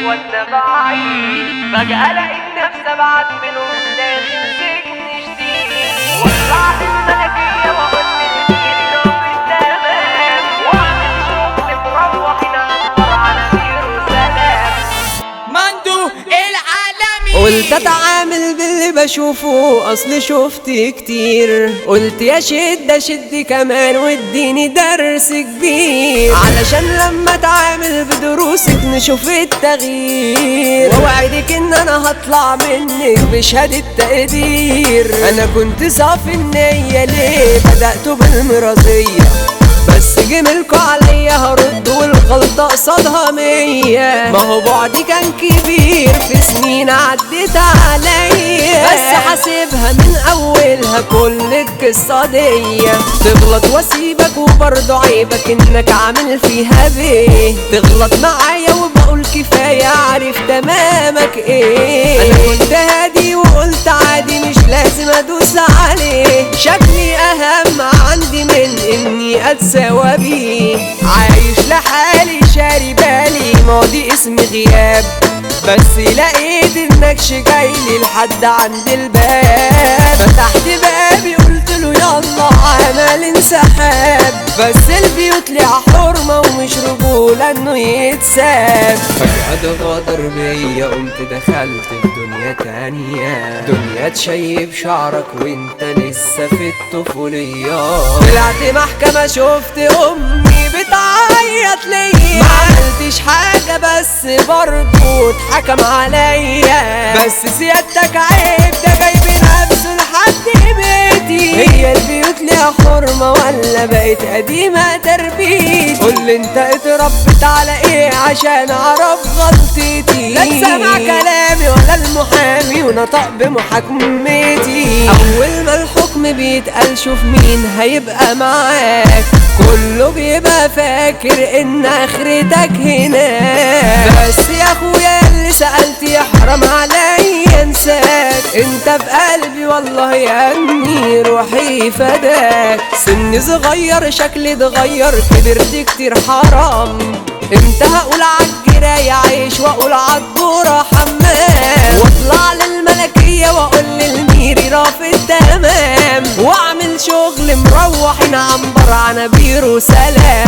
اخواتنا بعيد فجأة لقيت نفسي بعد منهم داخل سجن جديد وطلعت الملكية وقلت للمدير رب التمام واعمل شغل مروح نعبر على خير وسلام مندو العالمي قلت اتعامل باللي بشوفه اصل شفت كتير قلت يا شد شد كمان واديني درس كبير علشان لما اتعامل بدروسك نشوف التغيير واوعدك ان انا هطلع منك بشهادة تقدير انا كنت صافي النية ليه بدأت بالمرازية بس جملكوا عليا هرد والغلطة قصادها مية ما هو بعدي كان كبير في سنين عدت عليا بس حاسبها من اولها كل القصة دي تغلط واسيبك وبرضه عيبك انك عامل فيها بيه تغلط معايا وبقول كفاية عارف تمامك ايه انا كنت هادي وقلت عادي مش لازم ادوس عليه شكلي اهم عندي من اني اتساوى بيه عايش لحالي شاري بالي ماضي اسم غياب بس لقيت النكش جايلي لحد عند الباب فتحت بابي قلت له يلا عمل انسحاب بس البيوت ليها حرمة ومش رجولة انه يتساب فجأة غدر بيا قمت دخلت في دنيا تانية دنيا تشيب شعرك وانت لسه في الطفولية طلعت محكمة شفت امي بتعيط ليا ما عملتش حاجة بس برضه اتحكم عليا بس سيادتك عيب ده جايب نفسه لحد بيتي هي البيوت ليها حرمة ولا بقت قديمة تربيتي قول لي انت اتربيت على ايه عشان اعرف غلطتي لا سمع كلامي ولا المحامي ونطق بمحاكمتي اول ما الحكم بيتقال شوف مين هيبقى معاك كله بيبقى فاكر ان اخرتك هناك بس يا اخويا اللي سألت يحرم عليا انساك انت في قلبي والله يا امي روحي فداك سني صغير شكلي اتغير كبرت كتير حرام امتى هقول عالجراية عيش واقول عالدورة حمام واطلع للملكية واقول للميري رافض تمام واعمل شغل مروح عنبر عنابير وسلام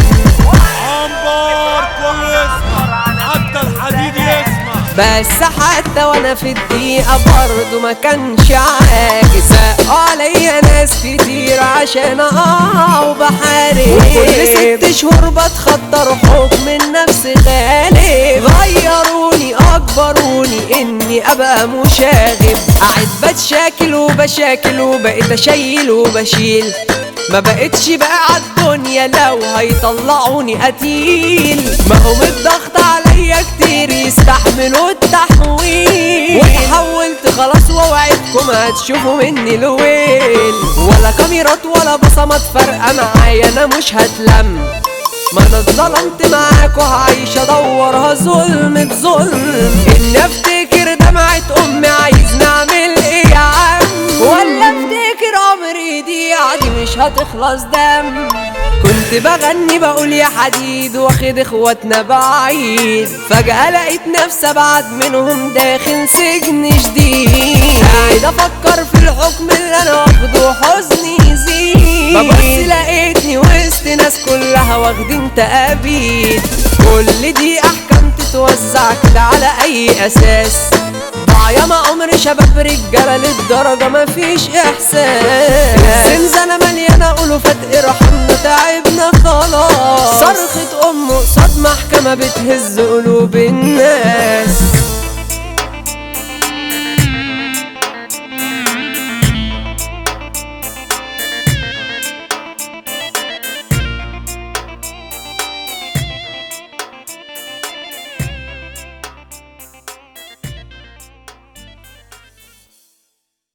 عنبر كله يسمع حتى الحديد يسمع بس حتى وانا في الدقيقة برضه ما كانش عاجز ساقوا عليا ناس كتير عشان اقع وبحارب وكل ست شهور بتخطر حكم النفس غالب غيروني اكبروني اني ابقى مشاغب قاعد بتشاكل وبشاكل وبقيت اشيل وبشيل ما بقتش بقى عالدنيا لو هيطلعوني قتيل ما هم الضغط عليا كتير يستحملوا التحويل وتحولت خلاص ووعدكم هتشوفوا مني الويل ولا كاميرات ولا بصمات فارقة معايا انا مش هتلم ما انا اتظلمت معاك وهعيش ادورها ظلم بظلم اني افتكر دمعة امي عايز نعمل ايه يا عم ولا افتكر عمري دي عادي مش هتخلص دم كنت بغني بقول يا حديد واخد اخواتنا بعيد فجأة لقيت نفسي ابعد منهم داخل سجن جديد قاعد افكر في الحكم اللي انا واخده حزني يزيد ببص لقيتني وسط ناس كلها واخدين تأبيد كل دي احكام تتوزع كده على اي اساس ضايع مع عمر شباب رجاله للدرجه مفيش احساس الزنزانه مليانه الوفات ارحمنا تعبنا خلاص صرخه ام قصاد محكمه بتهز قلوب الناس